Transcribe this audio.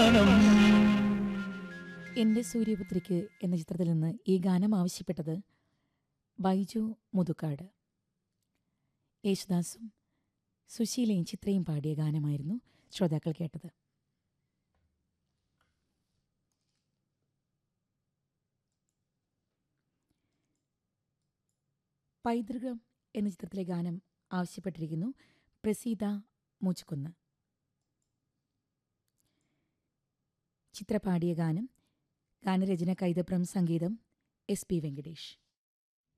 ഗാനം എൻ്റെ സൂര്യപുത്രിക്ക് എന്ന ചിത്രത്തിൽ നിന്ന് ഈ ഗാനം ആവശ്യപ്പെട്ടത് ബൈജു മുതുക്കാട് യേശുദാസും സുശീലയും ചിത്രയും പാടിയ ഗാനമായിരുന്നു ശ്രോതാക്കൾ കേട്ടത് പൈതൃകം എന്ന ചിത്രത്തിലെ ഗാനം ആവശ്യപ്പെട്ടിരിക്കുന്നു പ്രസീത മൂച്ചുകുന്ന് ചിത്ര പാടിയ ഗാനം ഗാനരചന കൈതപ്രം സംഗീതം എസ് പി വെങ്കടേഷ്